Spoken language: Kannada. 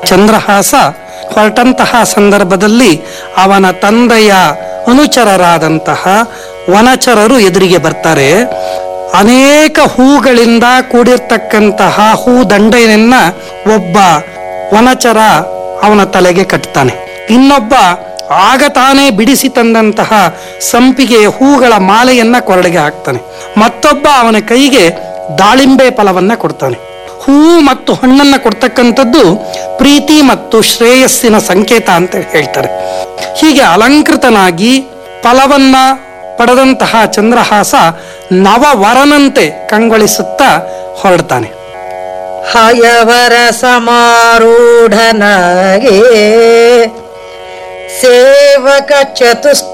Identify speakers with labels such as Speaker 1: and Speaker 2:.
Speaker 1: ಚಂದ್ರಹಾಸ ಹೊರಟಂತಹ ಸಂದರ್ಭದಲ್ಲಿ ಅವನ ತಂದೆಯ ಅನುಚರರಾದಂತಹ ವನಚರರು ಎದುರಿಗೆ ಬರ್ತಾರೆ ಅನೇಕ ಹೂಗಳಿಂದ ಕೂಡಿರ್ತಕ್ಕಂತಹ ಹೂ ದಂಡೆಯನ್ನ ಒಬ್ಬ ವನಚರ ಅವನ ತಲೆಗೆ ಕಟ್ತಾನೆ ಇನ್ನೊಬ್ಬ ಆಗ ತಾನೇ ಬಿಡಿಸಿ ತಂದಂತಹ ಸಂಪಿಗೆಯ ಹೂಗಳ ಮಾಲೆಯನ್ನ ಕೊರಳಿಗೆ ಹಾಕ್ತಾನೆ ಮತ್ತೊಬ್ಬ ಅವನ ಕೈಗೆ ದಾಳಿಂಬೆ ಫಲವನ್ನ ಕೊಡ್ತಾನೆ ಹೂವು ಮತ್ತು ಹಣ್ಣನ್ನ ಕೊಡ್ತಕ್ಕಂಥದ್ದು ಪ್ರೀತಿ ಮತ್ತು ಶ್ರೇಯಸ್ಸಿನ ಸಂಕೇತ ಅಂತ ಹೇಳ್ತಾರೆ ಹೀಗೆ ಅಲಂಕೃತನಾಗಿ ಫಲವನ್ನ ಪಡೆದಂತಹ ಚಂದ್ರಹಾಸ ನವವರನಂತೆ ಕಂಗೊಳಿಸುತ್ತಾ ಹೊರಡ್ತಾನೆ
Speaker 2: ಹಯವರ ಸಮಾರೂಢನಾಗೆ ಸೇವಕ ಚತುಷ್ಟ